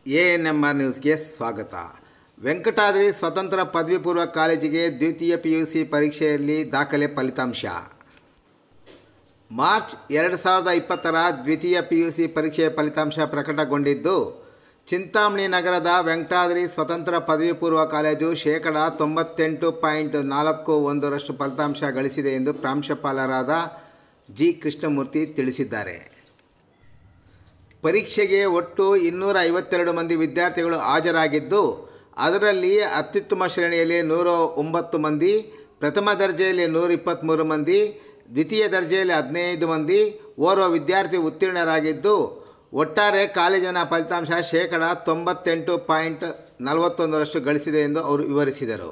A N M R ನ್ಯೂಸ್ಗೆ ಸ್ವಾಗತ ವೆಂಕಟಾದ್ರಿ ಸ್ವತಂತ್ರ ಪದವಿ ಪೂರ್ವ ಕಾಲೇಜಿಗೆ ದ್ವಿತೀಯ ಪಿ ಯು ಸಿ ಪರೀಕ್ಷೆಯಲ್ಲಿ ದಾಖಲೆ ಫಲಿತಾಂಶ ಮಾರ್ಚ್ ಎರಡು ಸಾವಿರದ ಇಪ್ಪತ್ತರ ದ್ವಿತೀಯ ಪಿ ಯು ಸಿ ಪರೀಕ್ಷೆಯ ಫಲಿತಾಂಶ ಪ್ರಕಟಗೊಂಡಿದ್ದು ಚಿಂತಾಮಣಿ ನಗರದ ವೆಂಕಟಾದ್ರಿ ಸ್ವತಂತ್ರ ಪದವಿ ಪೂರ್ವ ಕಾಲೇಜು ಶೇಕಡ ತೊಂಬತ್ತೆಂಟು ಪಾಯಿಂಟ್ ನಾಲ್ಕು ಒಂದರಷ್ಟು ಫಲಿತಾಂಶ ಗಳಿಸಿದೆ ಎಂದು ಪ್ರಾಂಶುಪಾಲರಾದ ಜಿ ಕೃಷ್ಣಮೂರ್ತಿ ತಿಳಿಸಿದ್ದಾರೆ ಪರೀಕ್ಷೆಗೆ ಒಟ್ಟು ಇನ್ನೂರ ಐವತ್ತೆರಡು ಮಂದಿ ವಿದ್ಯಾರ್ಥಿಗಳು ಹಾಜರಾಗಿದ್ದು ಅದರಲ್ಲಿ ಅತ್ಯುತ್ತಮ ಶ್ರೇಣಿಯಲ್ಲಿ ನೂರ ಒಂಬತ್ತು ಮಂದಿ ಪ್ರಥಮ ದರ್ಜೆಯಲ್ಲಿ ನೂರ ಇಪ್ಪತ್ತ್ಮೂರು ಮಂದಿ ದ್ವಿತೀಯ ದರ್ಜೆಯಲ್ಲಿ ಹದಿನೈದು ಮಂದಿ ಓರ್ವ ವಿದ್ಯಾರ್ಥಿ ಉತ್ತೀರ್ಣರಾಗಿದ್ದು ಒಟ್ಟಾರೆ ಕಾಲೇಜಿನ ಫಲಿತಾಂಶ ಶೇಕಡ ತೊಂಬತ್ತೆಂಟು ಪಾಯಿಂಟ್ ನಲವತ್ತೊಂದರಷ್ಟು ಗಳಿಸಿದೆ ಎಂದು ಅವರು ವಿವರಿಸಿದರು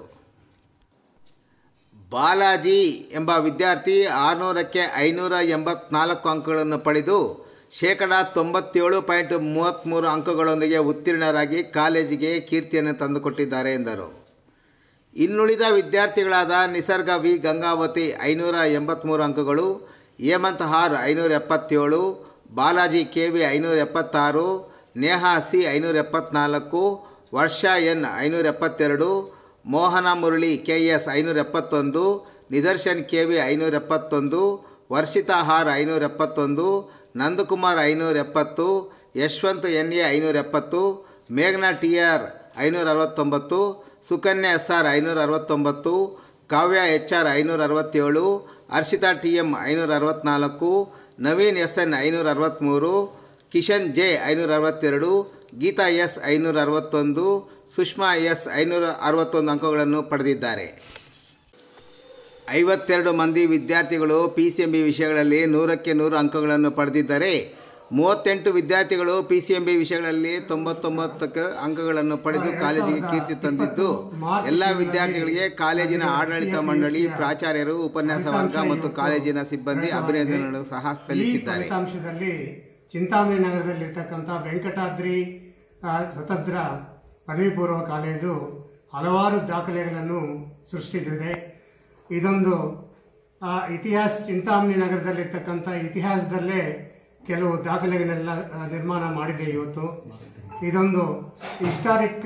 ಬಾಲಾಜಿ ಎಂಬ ವಿದ್ಯಾರ್ಥಿ ಆರುನೂರಕ್ಕೆ ಐನೂರ ಎಂಬತ್ನಾಲ್ಕು ಅಂಕಗಳನ್ನು ಪಡೆದು ಶೇಕಡ ತೊಂಬತ್ತೇಳು ಪಾಯಿಂಟ್ ಮೂವತ್ತ್ಮೂರು ಅಂಕಗಳೊಂದಿಗೆ ಉತ್ತೀರ್ಣರಾಗಿ ಕಾಲೇಜಿಗೆ ಕೀರ್ತಿಯನ್ನು ತಂದುಕೊಟ್ಟಿದ್ದಾರೆ ಎಂದರು ಇನ್ನುಳಿದ ವಿದ್ಯಾರ್ಥಿಗಳಾದ ನಿಸರ್ಗ ವಿ ಗಂಗಾವತಿ ಐನೂರ ಎಂಬತ್ತ್ಮೂರು ಅಂಕಗಳು ಹೇಮಂತ್ ಹಾರ್ ಐನೂರ ಎಪ್ಪತ್ತೇಳು ಬಾಲಾಜಿ ಕೆ ವಿ ಐನೂರ ಎಪ್ಪತ್ತಾರು ನೇಹಾ ಸಿ ಐನೂರ ಎಪ್ಪತ್ನಾಲ್ಕು ವರ್ಷಾ ಎನ್ ಐನೂರ ಎಪ್ಪತ್ತೆರಡು ಮೋಹನ ಮುರಳಿ ಕೆ ಎಸ್ ಐನೂರ ಎಪ್ಪತ್ತೊಂದು ನಿದರ್ಶನ್ ಕೆ ವಿ ಐನೂರ ಎಪ್ಪತ್ತೊಂದು ವರ್ಷಿತಾ ಹಾರ್ ಐನೂರ ಎಪ್ಪತ್ತೊಂದು ನಂದಕುಮಾರ್ ಐನೂರ ಎಪ್ಪತ್ತು ಯಶವಂತ್ ಎನ್ ಎ ಐನೂರ ಎಪ್ಪತ್ತು ಮೇಘನಾ ಟಿ ಆರ್ ಐನೂರ ಅರವತ್ತೊಂಬತ್ತು ಸುಕನ್ಯಾ ಎಸ್ ಆರ್ ಐನೂರ ಅರವತ್ತೊಂಬತ್ತು ಕಾವ್ಯ ಎಚ್ ಆರ್ ಐನೂರ ಅರವತ್ತೇಳು ಹರ್ಷಿತಾ ಟಿ ಎಮ್ ಐನೂರ ಅರವತ್ತ್ನಾಲ್ಕು ನವೀನ್ ಎಸ್ ಎನ್ ಐನೂರ ಅರವತ್ತ್ಮೂರು ಕಿಶನ್ ಜೆ ಐನೂರ ಅರವತ್ತೆರಡು ಗೀತಾ ಎಸ್ ಐನೂರ ಅರವತ್ತೊಂದು ಸುಷ್ಮಾ ಎಸ್ ಐನೂರ ಅರವತ್ತೊಂದು ಅಂಕಗಳನ್ನು ಪಡೆದಿದ್ದಾರೆ ಐವತ್ತೆರಡು ಮಂದಿ ವಿದ್ಯಾರ್ಥಿಗಳು ಪಿ ಸಿ ಎಂ ಬಿ ವಿಷಯಗಳಲ್ಲಿ ನೂರಕ್ಕೆ ನೂರು ಅಂಕಗಳನ್ನು ಪಡೆದಿದ್ದರೆ ಮೂವತ್ತೆಂಟು ವಿದ್ಯಾರ್ಥಿಗಳು ಪಿ ಸಿ ಎಂ ಬಿ ವಿಷಯಗಳಲ್ಲಿ ತೊಂಬತ್ತೊಂಬತ್ತಕ್ಕೆ ಅಂಕಗಳನ್ನು ಪಡೆದು ಕಾಲೇಜಿಗೆ ಕೀರ್ತಿ ತಂದಿದ್ದು ಎಲ್ಲ ವಿದ್ಯಾರ್ಥಿಗಳಿಗೆ ಕಾಲೇಜಿನ ಆಡಳಿತ ಮಂಡಳಿ ಪ್ರಾಚಾರ್ಯರು ಉಪನ್ಯಾಸ ವರ್ಗ ಮತ್ತು ಕಾಲೇಜಿನ ಸಿಬ್ಬಂದಿ ಅಭಿನಂದನೆಗಳು ಸಹ ಈ ಸಲ್ಲಿಸಿದ್ದಾರೆ ಫಲಿತಾಂಶದಲ್ಲಿ ಚಿಂತಾಮಣಿ ನಗರದಲ್ಲಿರ್ತಕ್ಕಂಥ ವೆಂಕಟಾದ್ರಿ ಆ, ಸ್ವತಂತ್ರ ಪದವಿ ಪೂರ್ವ ಕಾಲೇಜು ಹಲವಾರು ದಾಖಲೆಗಳನ್ನು ಸೃಷ್ಟಿಸಿದೆ ಇದೊಂದು ಆ, ಇತಿಹಾಸ ಚಿಂತಾಮಣಿ ನಗರದಲ್ಲಿರ್ತಕ್ಕಂಥ ಇತಿಹಾಸದಲ್ಲೇ ಕೆಲವು ದಾಖಲೆಗಳನ್ನೆಲ್ಲ ಆ, ನಿರ್ಮಾಣ ಮಾಡಿದೆ ಇವತ್ತು ಇದೊಂದು ಹಿಸ್ಟಾರಿಕ್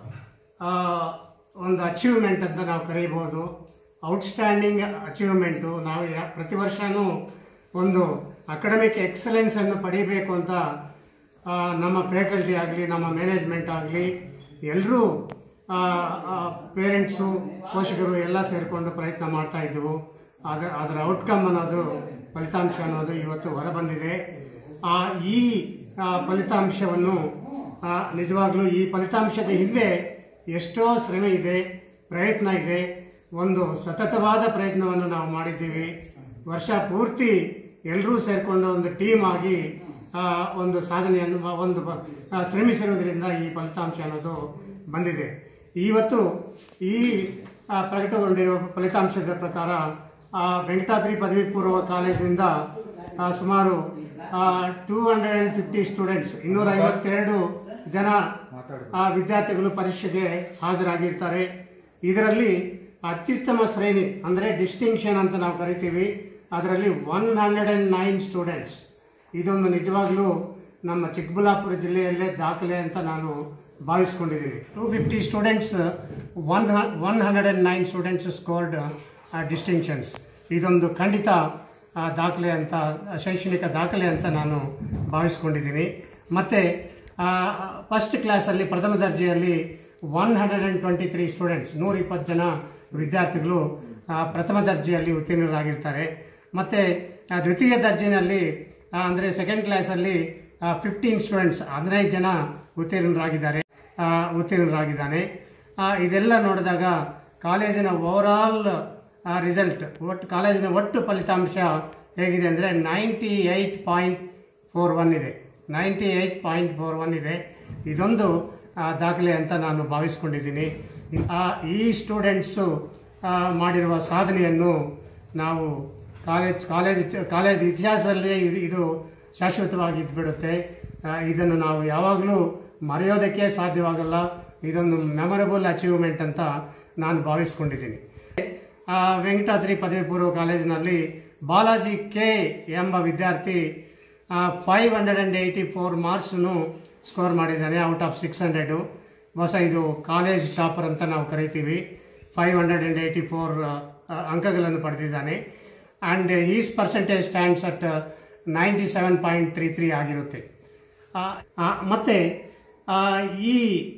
ಒಂದು ಅಚೀವ್ಮೆಂಟ್ ಅಂತ ನಾವು ಕರೀಬೋದು ಔಟ್ಸ್ಟ್ಯಾಂಡಿಂಗ್ ಅಚೀವ್ಮೆಂಟು ನಾವು ಯಾ ಪ್ರತಿ ವರ್ಷವೂ ಒಂದು ಅಕಾಡೆಮಿಕ್ ಎಕ್ಸಲೆನ್ಸನ್ನು ಪಡಿಬೇಕು ಅಂತ ಆ, ನಮ್ಮ ಫ್ಯಾಕಲ್ಟಿ ಆಗಲಿ ನಮ್ಮ ಮ್ಯಾನೇಜ್ಮೆಂಟ್ ಆಗಲಿ ಎಲ್ಲರೂ ಪೇರೆಂಟ್ಸು ಪೋಷಕರು ಎಲ್ಲ ಸೇರಿಕೊಂಡು ಪ್ರಯತ್ನ ಮಾಡ್ತಾ ಇದ್ದೆವು ಅದರ ಅದರ ಔಟ್ಕಮ್ ಅನ್ನೋದು ಫಲಿತಾಂಶ ಅನ್ನೋದು ಇವತ್ತು ಹೊರಬಂದಿದೆ ಆ, ಈ ಆ, ಫಲಿತಾಂಶವನ್ನು ಆ, ನಿಜವಾಗ್ಲೂ ಈ ಫಲಿತಾಂಶದ ಹಿಂದೆ ಎಷ್ಟೋ ಶ್ರಮ ಇದೆ ಪ್ರಯತ್ನ ಇದೆ ಒಂದು ಸತತವಾದ ಪ್ರಯತ್ನವನ್ನು ನಾವು ಮಾಡಿದ್ದೀವಿ ವರ್ಷ ಪೂರ್ತಿ ಎಲ್ಲರೂ ಸೇರಿಕೊಂಡು ಒಂದು ಟೀಮ್ ಆಗಿ ಆ, ಒಂದು ಸಾಧನೆಯನ್ನು ಮ- ಒಂದು ಬ- ಆ, ಶ್ರಮಿಸಿರುವುದರಿಂದ ಈ ಫಲಿತಾಂಶ ಅನ್ನೋದು ಬಂದಿದೆ ಇವತ್ತು ಈ ಆ, ಪ್ರಕಟಗೊಂಡಿರುವ ಫಲಿತಾಂಶದ ಪ್ರಕಾರ ಆ, ವೆಂಕಟಾದ್ರಿ ಪದವಿ ಪೂರ್ವ ಕಾಲೇಜಿನಿಂದ ಆ, ಸುಮಾರು two hundred and fifty students ಇನ್ನೂರ ಐವತ್ತೆರಡು ಜನ ಆ, ವಿದ್ಯಾರ್ಥಿಗಳು ಪರೀಕ್ಷೆಗೆ ಹಾಜರಾಗಿರ್ತಾರೆ ಇದರಲ್ಲಿ ಅತ್ಯುತ್ತಮ ಶ್ರೇಣಿ ಅಂದರೆ ಡಿಸ್ಟಿಂಕ್ಷನ್ ಅಂತ ನಾವು ಕರಿತೀವಿ ಅದರಲ್ಲಿ one hundred and nine students ಇದೊಂದು ನಿಜವಾಗ್ಲೂ ನಮ್ಮ ಚಿಕ್ಕಬಳ್ಳಾಪುರ ಜಿಲ್ಲೆಯಲ್ಲೇ ದಾಖಲೆ ಅಂತ ನಾನು ಭಾವಿಸ್ಕೊಂಡಿದ್ದೀನಿ two fifty students one one hundred and nine students scored distinctions ಇದೊಂದು ಖಂಡಿತ ಆ, ದಾಖಲೆ ಅಂತ ಶೈಕ್ಷಣಿಕ ದಾಖಲೆ ಅಂತ ನಾನು ಭಾವಿಸ್ಕೊಂಡಿದ್ದೀನಿ ಮತ್ತು ಫಸ್ಟ್ ಕ್ಲಾಸಲ್ಲಿ ಪ್ರಥಮ ದರ್ಜೆಯಲ್ಲಿ one hundred and twenty three students ನೂರ ಇಪ್ಪತ್ತು ಜನ ವಿದ್ಯಾರ್ಥಿಗಳು ಆ, ಪ್ರಥಮ ದರ್ಜೆಯಲ್ಲಿ ಉತ್ತೀರ್ಣರಾಗಿರ್ತಾರೆ ಮತ್ತು ದ್ವಿತೀಯ ದರ್ಜೆಯಲ್ಲಿ ಅಂದರೆ ಸೆಕೆಂಡ್ ಕ್ಲಾಸಲ್ಲಿ ಫಿಫ್ಟೀನ್ ಸ್ಟೂಡೆಂಟ್ಸ್ ಹದಿನೈದು ಜನ ಉತ್ತೀರ್ಣರಾಗಿದ್ದಾರೆ ಆ, ಉತ್ತೀರ್ಣರಾಗಿದ್ದಾನೆ ಆ, ಇದೆಲ್ಲ ನೋಡಿದಾಗ ಕಾಲೇಜಿನ ಓವರಾಲ್ ರಿಸಲ್ಟ್ ಒಟ್ಟು ಕಾಲೇಜಿನ ಒಟ್ಟು ಫಲಿತಾಂಶ ಹೇಗಿದೆ ಅಂದರೆ ninety eight point four one ಇದೆ ninety eight point four one ಇದೆ ಇದೊಂದು ಆ, ದಾಖಲೆ ಅಂತ ನಾನು ಭಾವಿಸ್ಕೊಂಡಿದ್ದೀನಿ ಆ, ಈ ಸ್ಟೂಡೆಂಟ್ಸು ಆ, ಮಾಡಿರುವ ಸಾಧನೆಯನ್ನು ನಾವು ಕಾಲೇಜ್ ಕಾಲೇಜ್ ಕಾಲೇಜ್ ಇತಿಹಾಸದಲ್ಲಿ ಇದು ಇದು ಶಾಶ್ವತವಾಗಿ ಇದ್ಬಿಡುತ್ತೆ ಆ, ಇದನ್ನು ನಾವು ಯಾವಾಗಲೂ ಮರೆಯೋದಕ್ಕೆ ಸಾಧ್ಯವಾಗಲ್ಲ ಇದೊಂದು ಮೆಮೊರಬಲ್ ಅಚೀವ್ಮೆಂಟ್ ಅಂತ ನಾನು ಭಾವಿಸ್ಕೊಂಡಿದ್ದೀನಿ ಆ, ವೆಂಕಟಾದ್ರಿ ಪದವಿ ಪೂರ್ವ ಕಾಲೇಜಿನಲ್ಲಿ ಬಾಲಾಜಿ ಕೆ ಎಂಬ ವಿದ್ಯಾರ್ಥಿ five hundred and eighty four ಮಾರ್ಕ್ಸನ್ನು ಸ್ಕೋರ್ ಮಾಡಿದ್ದಾನೆ ಔಟ್ ಆಫ್ ಸಿಕ್ಸ್ ಹಂಡ್ರೆಡು ಹೊಸ ಇದು ಕಾಲೇಜ್ ಟಾಪರ್ ಅಂತ ನಾವು ಕರಿತೀವಿ five hundred and eighty four ಅಂಕಗಳನ್ನು ಪಡೆದಿದ್ದಾನೆ and is percentage stands at ninety seven point three three ಆಗಿರುತ್ತೆ ಆ, ಆ, ಮತ್ತೆ ಆ, ಈ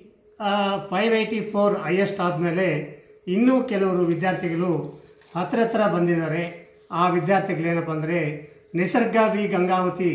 ಫೈವ್ ಏಯ್ಟಿ ಫೋರ್ ಹೈಯೆಸ್ಟ್ ಆದಮೇಲೆ ಇನ್ನೂ ಕೆಲವರು ವಿದ್ಯಾರ್ಥಿಗಳು ಹತ್ರ ಹತ್ರ ಬಂದಿದ್ದಾರೆ ಆ ವಿದ್ಯಾರ್ಥಿಗಳೇನಪ್ಪ ಅಂದರೆ ನಿಸರ್ಗ ವಿ ಗಂಗಾವತಿ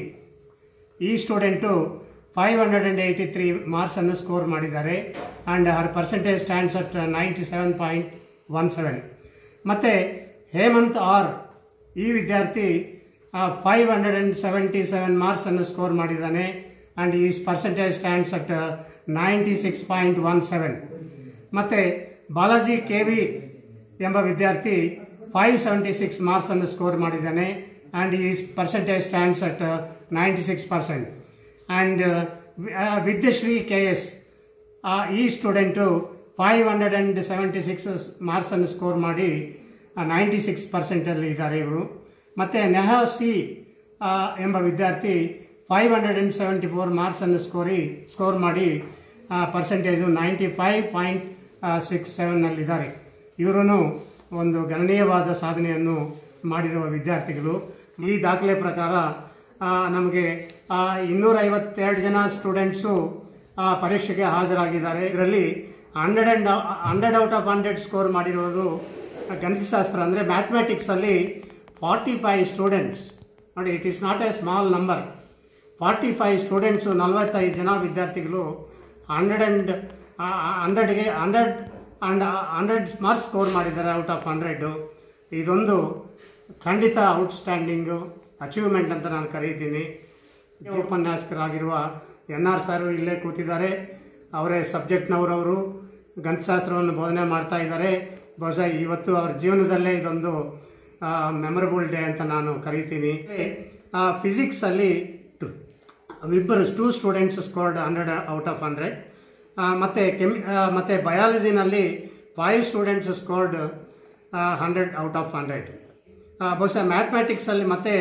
ಈ student five hundred and eighty three ಮಾರ್ಕ್ಸನ್ನು ಸ್ಕೋರ್ ಮಾಡಿದ್ದಾರೆ and her percentage stands at ninety seven point one seven ಮತ್ತು ಹೇಮಂತ್ ಆರ್ ಈ ವಿದ್ಯಾರ್ಥಿ five hundred and seventy seven ಮಾರ್ಕ್ಸನ್ನು ಸ್ಕೋರ್ ಮಾಡಿದ್ದಾನೆ and is percentage stands at ninety six point one seven ಮತ್ತು Balaji K V ಎಂಬ ವಿದ್ಯಾರ್ಥಿ ಫೈವ್ ಸೆವೆಂಟಿ ಸಿಕ್ಸ್ ಮಾರ್ಕ್ಸನ್ನು score ಮಾಡಿದ್ದಾನೆ and is percentage stands at ninety six percent and Vidyashree K S ಈ student five hundred and seventy six ಮಾರ್ಕ್ಸನ್ನು score ಮಾಡಿ ninety six ಪರ್ಸೆಂಟಲ್ಲಿ ಇದ್ದಾರೆ ಇವರು ಮತ್ತು ನೆಹಾ ಸಿ ಎಂಬ ವಿದ್ಯಾರ್ಥಿ five hundred and seventy four ಮಾರ್ಕ್ಸನ್ನು ಸ್ಕೋರಿ ಸ್ಕೋರ್ ಮಾಡಿ percentage ninety five point six ಸೆವೆನ್ನಲ್ಲಿದ್ದಾರೆ ಇವರು ಒಂದು ಗಣನೀಯವಾದ ಸಾಧನೆಯನ್ನು ಮಾಡಿರುವ ವಿದ್ಯಾರ್ಥಿಗಳು ಈ ದಾಖಲೆ ಪ್ರಕಾರ ಆ, ನಮಗೆ ಇನ್ನೂರೈವತ್ತೆರಡು ಜನ ಸ್ಟೂಡೆಂಟ್ಸು ಪರೀಕ್ಷೆಗೆ ಹಾಜರಾಗಿದ್ದಾರೆ ಇದರಲ್ಲಿ hundred and hundred out of hundred score ಮಾಡಿರೋದು ಗಣಿತಶಾಸ್ತ್ರ ಅಂದರೆ ಮ್ಯಾಥಮೆಟಿಕ್ಸಲ್ಲಿ ಫಾರ್ಟಿ ಫೈವ್ ಸ್ಟೂಡೆಂಟ್ಸ್ ನೋಡಿ it is not a small number forty five students ನಲವತ್ತೈದು ಜನ ವಿದ್ಯಾರ್ಥಿಗಳು ಹಂಡ್ರೆಡ್ ಆ್ಯಂಡ್ ಹಂಡ್ರೆಡ್ಗೆ hundred and hundred marks score ಮಾಡಿದ್ದಾರೆ ಔಟ್ ಆಫ್ ಹಂಡ್ರೆಡು ಇದೊಂದು ಖಂಡಿತ ಔಟ್ಸ್ಟ್ಯಾಂಡಿಂಗು ಅಚೀವ್ಮೆಂಟ್ ಅಂತ ನಾನು ಕರೀತೀನಿ ಉಪನ್ಯಾಸಕರಾಗಿರುವ ಎನ್ ಆರ್ ಸರ್ ಇಲ್ಲೇ ಕೂತಿದ್ದಾರೆ ಅವರೇ ಸಬ್ಜೆಕ್ಟ್ನವರವರು ಗಣಿತಶಾಸ್ತ್ರವನ್ನು ಬೋಧನೆ ಮಾಡ್ತಾ ಇದ್ದಾರೆ ಬಹುಶಃ ಇವತ್ತು ಅವ್ರ ಜೀವನದಲ್ಲೇ ಇದೊಂದು ಮೆಮೊರಬಲ್ ಡೇ ಅಂತ ನಾನು ಕರಿತೀನಿ ಫಿಸಿಕ್ಸಲ್ಲಿ ಇಬ್ಬರು two students scored hundred out of hundred ಮತ್ತು ಕೆಮಿ ಮತ್ತು ಬಯಾಲಜಿನಲ್ಲಿ five students scored hundred out of hundred ಬಹುಶಃ ಮ್ಯಾಥಮೆಟಿಕ್ಸಲ್ಲಿ ಮತ್ತೆ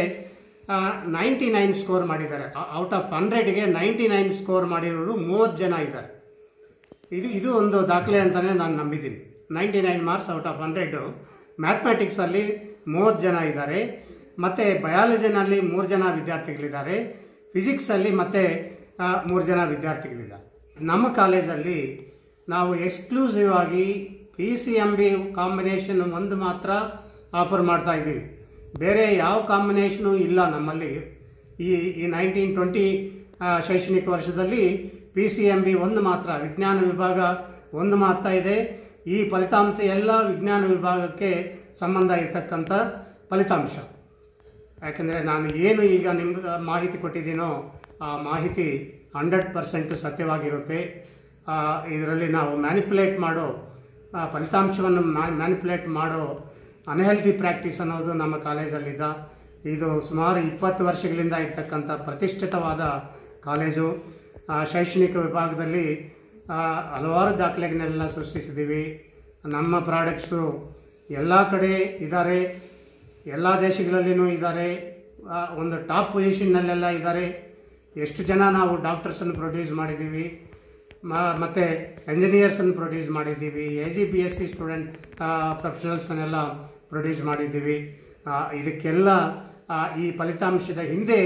ನೈಂಟಿ ನೈನ್ ಸ್ಕೋರ್ ಮಾಡಿದ್ದಾರೆ ಔಟ್ ಆಫ್ ಹಂಡ್ರೆಡ್ಗೆ ನೈಂಟಿ ನೈನ್ ಸ್ಕೋರ್ ಮಾಡಿರೋರು ಮೂವತ್ತು ಜನ ಇದ್ದಾರೆ ಇದು ಇದು ಒಂದು ದಾಖಲೆ ಅಂತಲೇ ನಾನು ನಂಬಿದ್ದೀನಿ ninety nine marks out of hundred ಮ್ಯಾಥಮೆಟಿಕ್ಸಲ್ಲಿ ಮೂವತ್ತು ಜನ ಇದ್ದಾರೆ ಮತ್ತು ಬಯಾಲಜಿನಲ್ಲಿ ಮೂರು ಜನ ವಿದ್ಯಾರ್ಥಿಗಳಿದ್ದಾರೆ ಫಿಸಿಕ್ಸಲ್ಲಿ ಮತ್ತೆ ಮೂರು ಜನ ವಿದ್ಯಾರ್ಥಿಗಳಿದ್ದಾರೆ ನಮ್ಮ ಕಾಲೇಜಲ್ಲಿ ನಾವು ಎಕ್ಸ್ಕ್ಲೂಸಿವ್ ಆಗಿ P C M B combination ಒಂದು ಮಾತ್ರ ಆಫರ್ ಮಾಡ್ತಾ ಇದ್ದೀವಿ ಬೇರೆ ಯಾವ ಕಾಂಬಿನೇಷನು ಇಲ್ಲ ನಮ್ಮಲ್ಲಿ ಈ ಈ ನೈನ್ಟೀನ್ ಟ್ವೆಂಟಿ ಶೈಕ್ಷಣಿಕ ವರ್ಷದಲ್ಲಿ ಪಿ ಸಿ ಎಮ್ ಬಿ ಒಂದು ಮಾತ್ರ ವಿಜ್ಞಾನ ವಿಭಾಗ ಒಂದು ಮಾತ್ರ ಇದೆ ಈ ಫಲಿತಾಂಶ ಎಲ್ಲ ವಿಜ್ಞಾನ ವಿಭಾಗಕ್ಕೆ ಸಂಬಂಧ ಇರತಕ್ಕಂಥ ಫಲಿತಾಂಶ ಯಾಕೆಂದರೆ ನಾನು ಏನು ಈಗ ನಿಮ್ಮ ಮಾಹಿತಿ ಕೊಟ್ಟಿದ್ದೀನೋ ಆ ಮಾಹಿತಿ ಹಂಡ್ರೆಡ್ ಪರ್ಸೆಂಟ್ ಸತ್ಯವಾಗಿರುತ್ತೆ ಇದರಲ್ಲಿ ನಾವು ಮ್ಯಾನಿಪುಲೇಟ್ ಮಾಡೋ ಆ, ಫಲಿತಾಂಶವನ್ನು ಮ್ಯಾನಿಪುಲೇಟ್ ಮಾಡೋ ಅನ್ಹೆಲ್ತಿ ಪ್ರಾಕ್ಟೀಸ್ ಅನ್ನೋದು ನಮ್ಮ ಕಾಲೇಜಲ್ಲಿದ್ದ ಇದು ಸುಮಾರು ಇಪ್ಪತ್ತು ವರ್ಷಗಳಿಂದ ಇರ್ತಕ್ಕಂಥ ಪ್ರತಿಷ್ಠಿತವಾದ ಕಾಲೇಜು ಆ, ಶೈಕ್ಷಣಿಕ ವಿಭಾಗದಲ್ಲಿ ಆ, ಹಲವಾರು ದಾಖಲೆಗಳನ್ನೆಲ್ಲ ಸೃಷ್ಟಿಸಿದ್ದೀವಿ ನಮ್ಮ ಪ್ರಾಡಕ್ಟ್ಸು ಎಲ್ಲ ಕಡೆ ಇದ್ದಾರೆ ಎಲ್ಲ ದೇಶಗಳಲ್ಲಿನೂ ಇದ್ದಾರೆ ಆ, ಒಂದು ಟಾಪ್ ಪೊಸಿಷನ್ನಲ್ಲೆಲ್ಲ ಇದ್ದಾರೆ ಎಷ್ಟು ಜನ ನಾವು ಡಾಕ್ಟರ್ಸನ್ನು ಪ್ರೊಡ್ಯೂಸ್ ಮಾಡಿದ್ದೀವಿ ಮ- ಮತ್ತು ಎಂಜಿನಿಯರ್ಸನ್ನು ಪ್ರೊಡ್ಯೂಸ್ ಮಾಡಿದ್ದೀವಿ A G B S C student ಪ್ರೊಫೆಷನಲ್ಸನ್ನೆಲ್ಲ ಪ್ರೊಡ್ಯೂಸ್ ಮಾಡಿದ್ದೀವಿ ಆ, ಇದಕ್ಕೆಲ್ಲ ಆ, ಈ ಫಲಿತಾಂಶದ ಹಿಂದೆ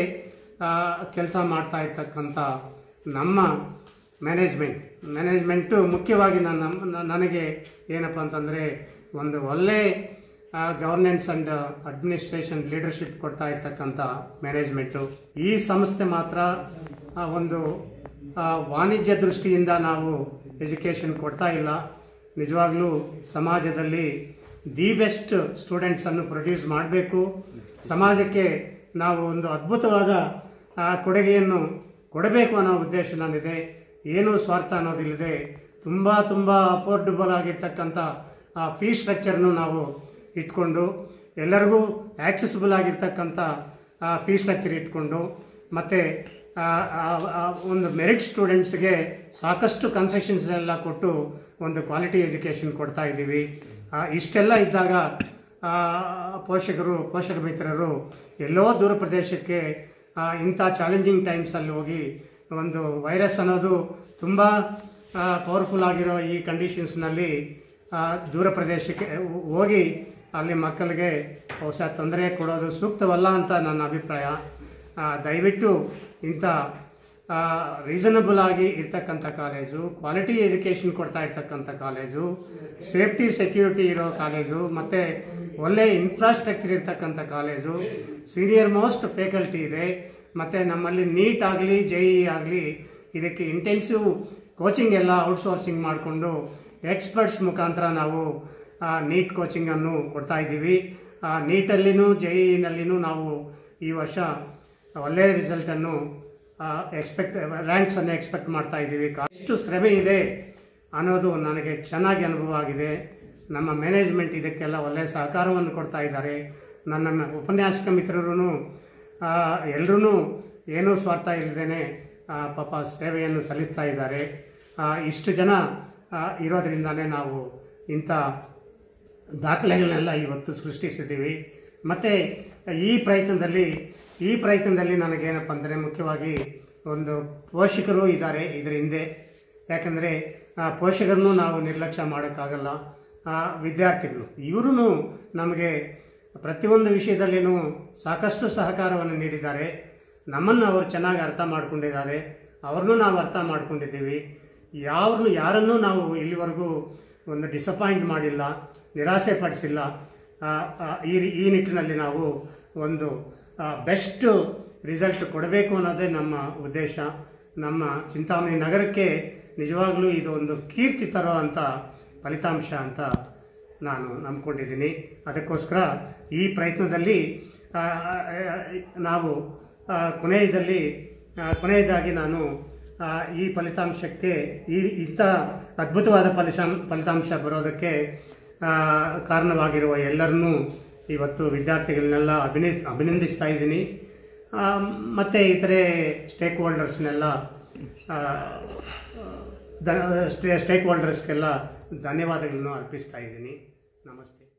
ಕೆಲಸ ಮಾಡ್ತಾ ಇರ್ತಕ್ಕಂಥ ನಮ್ಮ ಮ್ಯಾನೇಜ್ಮೆಂಟ್ ಮ್ಯಾನೇಜ್ಮೆಂಟು ಮುಖ್ಯವಾಗಿ ನನ್ನ ನ- ನನಗೆ ಏನಪ್ಪ ಅಂತಂದರೆ ಒಂದು ಒಳ್ಳೆ ಗವರ್ನೆನ್ಸ್ ಆ್ಯಂಡ್ ಅಡ್ಮಿನಿಸ್ಟ್ರೇಷನ್ ಲೀಡರ್ಶಿಪ್ ಕೊಡ್ತಾ ಇರ್ತಕ್ಕಂಥ ಮ್ಯಾನೇಜ್ಮೆಂಟು ಈ ಸಂಸ್ಥೆ ಮಾತ್ರ ಆ, ಒಂದು ಆ, ವಾಣಿಜ್ಯ ದೃಷ್ಟಿಯಿಂದ ನಾವು ಎಜುಕೇಷನ್ ಕೊಡ್ತಾ ಇಲ್ಲ ನಿಜವಾಗ್ಲೂ ಸಮಾಜದಲ್ಲಿ ದಿ ಬೆಸ್ಟ್ ಸ್ಟೂಡೆಂಟ್ಸನ್ನು ಪ್ರೊಡ್ಯೂಸ್ ಮಾಡಬೇಕು ಸಮಾಜಕ್ಕೆ ನಾವು ಒಂದು ಅದ್ಭುತವಾದ ಆ, ಕೊಡುಗೆಯನ್ನು ಕೊಡಬೇಕು ಅನ್ನೋ ಉದ್ದೇಶ ನನ್ನಿದೆ ಏನೂ ಸ್ವಾರ್ಥ ಅನ್ನೋದಿಲ್ಲದೆ ತುಂಬ ತುಂಬ ಅಫೋರ್ಡಬಲ್ ಆಗಿರ್ತಕ್ಕಂಥ ಆ ಫೀ ಸ್ಟ್ರಕ್ಚರ್ನು ನಾವು ಇಟ್ಕೊಂಡು ಎಲ್ಲರಿಗೂ ಆಕ್ಸೆಸಿಬಲ್ ಆಗಿರ್ತಕ್ಕಂಥ ಫೀ ಸ್ಟ್ರಕ್ಚರ್ ಇಟ್ಕೊಂಡು ಮತ್ತು ಒಂದು ಮೆರಿಟ್ ಸ್ಟೂಡೆಂಟ್ಸ್ಗೆ ಸಾಕಷ್ಟು ಕನ್ಸೆಷನ್ಸ್ ಎಲ್ಲ ಕೊಟ್ಟು ಒಂದು ಕ್ವಾಲಿಟಿ ಎಜುಕೇಷನ್ ಕೊಡ್ತಾ ಇದ್ದೀವಿ ಆ, ಇಷ್ಟೆಲ್ಲ ಇದ್ದಾಗ ಆ, ಪೋಷಕರು ಪೋಷಕ ಮಿತ್ರರು ಎಲ್ಲೋ ದೂರ ಪ್ರದೇಶಕ್ಕೆ ಆ, ಇಂಥ ಚಾಲೆಂಜಿಂಗ್ ಟೈಮ್ಸಲ್ಲಿ ಹೋಗಿ ಒಂದು ವೈರಸ್ ಅನ್ನೋದು ತುಂಬ ಪವರ್ಫುಲ್ ಆಗಿರೋ ಈ ಕಂಡೀಷನ್ಸ್ನಲ್ಲಿ ದೂರ ಪ್ರದೇಶಕ್ಕೆ ಹೋಗಿ ಅಲ್ಲಿ ಮಕ್ಕಳಿಗೆ ಹೊಸ ತೊಂದರೆ ಕೊಡೋದು ಸೂಕ್ತವಲ್ಲ ಅಂತ ನನ್ನ ಅಭಿಪ್ರಾಯ ಆ, ದಯವಿಟ್ಟು ಇಂಥ ರೀಸನಬಲ್ ಆಗಿ ಇರ್ತಕ್ಕಂಥ ಕಾಲೇಜು ಕ್ವಾಲಿಟಿ ಎಜುಕೇಷನ್ ಕೊಡ್ತಾ ಇರ್ತಕ್ಕಂಥ ಕಾಲೇಜು ಸೇಫ್ಟಿ ಸೆಕ್ಯೂರಿಟಿ ಇರೋ ಕಾಲೇಜು ಮತ್ತು ಒಳ್ಳೆ ಇನ್ಫ್ರಾಸ್ಟ್ರಕ್ಚರ್ ಇರ್ತಕ್ಕಂಥ ಕಾಲೇಜು ಸೀನಿಯರ್ ಮೋಸ್ಟ್ ಫೇಕಲ್ಟಿ ಇದೆ ಮತ್ತು ನಮ್ಮಲ್ಲಿ ನೀಟ್ ಆಗಲಿ ಜೆ ಇ ಆಗಲಿ ಇದಕ್ಕೆ ಇಂಟೆನ್ಸಿವ್ ಕೋಚಿಂಗ್ ಎಲ್ಲ ಔಟ್ಸೋರ್ಸಿಂಗ್ ಮಾಡಿಕೊಂಡು ಎಕ್ಸ್ಪರ್ಟ್ಸ್ ಮುಖಾಂತರ ನಾವು ನೀಟ್ ಕೋಚಿಂಗನ್ನು ಕೊಡ್ತಾ ಇದ್ದೀವಿ ನೀಟಲ್ಲಿನೂ ಜೆ ಇನಲ್ಲಿನೂ ನಾವು ಈ ವರ್ಷ ಒಳ್ಳೆಯ ರಿಸಲ್ಟನ್ನು ಎಕ್ಸ್ಪೆಕ್ಟ್ ರ್ಯಾಂಕ್ಸನ್ನು ಎಕ್ಸ್ಪೆಕ್ಟ್ ಮಾಡ್ತಾ ಇದ್ದೀವಿ ಕಾ- ಎಷ್ಟು ಶ್ರಮೆ ಇದೆ ಅನ್ನೋದು ನನಗೆ ಚೆನ್ನಾಗಿ ಅನುಭವ ಆಗಿದೆ ನಮ್ಮ ಮ್ಯಾನೇಜ್ಮೆಂಟ್ ಇದಕ್ಕೆಲ್ಲ ಒಳ್ಳೆಯ ಸಹಕಾರವನ್ನು ಕೊಡ್ತಾ ಇದ್ದಾರೆ ನನ್ನ ಮ- ಉಪನ್ಯಾಸಕ ಮಿತ್ರರು ಎಲ್ಲರೂ ಏನೂ ಸ್ವಾರ್ಥ ಇಲ್ಲದೇನೆ ಪಾಪ ಸೇವೆಯನ್ನು ಸಲ್ಲಿಸ್ತಾ ಇದ್ದಾರೆ ಆ, ಇಷ್ಟು ಜನ ಆ, ಇರೋದ್ರಿಂದನೇ ನಾವು ಇಂಥ ದಾಖಲೆಗಳನ್ನೆಲ್ಲ ಇವತ್ತು ಸೃಷ್ಟಿಸಿದ್ದೀವಿ ಮತ್ತು ಈ ಪ್ರಯತ್ನದಲ್ಲಿ ಈ ಪ್ರಯತ್ನದಲ್ಲಿ ನನಗೇನಪ್ಪ ಅಂದರೆ ಮುಖ್ಯವಾಗಿ ಒಂದು ಪೋಷಕರು ಇದ್ದಾರೆ ಇದರ ಹಿಂದೆ ಯಾಕಂದರೆ ಪೋಷಕರನ್ನು ನಾವು ನಿರ್ಲಕ್ಷ್ಯ ಮಾಡೋಕ್ಕಾಗಲ್ಲ ಆ, ವಿದ್ಯಾರ್ಥಿಗಳು ಇವರು ನಮಗೆ ಪ್ರತಿಯೊಂದು ವಿಷಯದಲ್ಲಿನೂ ಸಾಕಷ್ಟು ಸಹಕಾರವನ್ನು ನೀಡಿದ್ದಾರೆ ನಮ್ಮನ್ನು ಅವರು ಚೆನ್ನಾಗಿ ಅರ್ಥ ಮಾಡ್ಕೊಂಡಿದ್ದಾರೆ ಅವ್ರನ್ನೂ ನಾವು ಅರ್ಥ ಮಾಡ್ಕೊಂಡಿದ್ದೀವಿ ಯಾರನ್ನು ಯಾರನ್ನೂ ನಾವು ಇಲ್ಲಿವರೆಗೂ ಒಂದು ಡಿಸಪಾಯಿಂಟ್ ಮಾಡಿಲ್ಲ ನಿರಾಸೆ ಪಡಿಸಿಲ್ಲ ಆ, ಆ, ಈ ರೀ- ಈ ನಿಟ್ಟಿನಲ್ಲಿ ನಾವು ಒಂದು ಬೆಸ್ಟ್ ರಿಸಲ್ಟ್ ಕೊಡಬೇಕು ಅನ್ನೋದೇ ನಮ್ಮ ಉದ್ದೇಶ ನಮ್ಮ ಚಿಂತಾಮಣಿ ನಗರಕ್ಕೆ ನಿಜವಾಗ್ಲೂ ಇದು ಒಂದು ಕೀರ್ತಿ ತರೋ ಅಂಥ ಫಲಿತಾಂಶ ಅಂತ ನಾನು ನಂಬ್ಕೊಂಡಿದ್ದೀನಿ ಅದಕ್ಕೋಸ್ಕರ ಈ ಪ್ರಯತ್ನದಲ್ಲಿ ಆ, ಆ, ನಾವು ಆ, ಕೊನೆಯದಲ್ಲಿ ಆ, ಕೊನೆಯದಾಗಿ ನಾನು ಆ, ಈ ಫಲಿತಾಂಶಕ್ಕೆ ಈ ಇಂಥ ಅದ್ಭುತವಾದ ಫಲಿತಾಂ ಫಲಿತಾಂಶ ಬರೋದಕ್ಕೆ ಆ, ಕಾರಣವಾಗಿರುವ ಎಲ್ಲರನ್ನೂ ಇವತ್ತು ವಿದ್ಯಾರ್ಥಿಗಳನ್ನೆಲ್ಲ ಅಭಿನಯ ಅಭಿನಂದಿಸ್ತಾ ಇದ್ದೀನಿ ಆ, ಮತ್ತು ಇತರೆ ಸ್ಟೇಕ್ ಹೋಲ್ಡರ್ಸ್ನೆಲ್ಲ ದ ಸ್ಟೇಕ್ ಹೋಲ್ಡರ್ಸ್ಗೆಲ್ಲ ಧನ್ಯವಾದಗಳನ್ನು ಅರ್ಪಿಸ್ತಾ ಇದ್ದೀನಿ ನಮಸ್ತೆ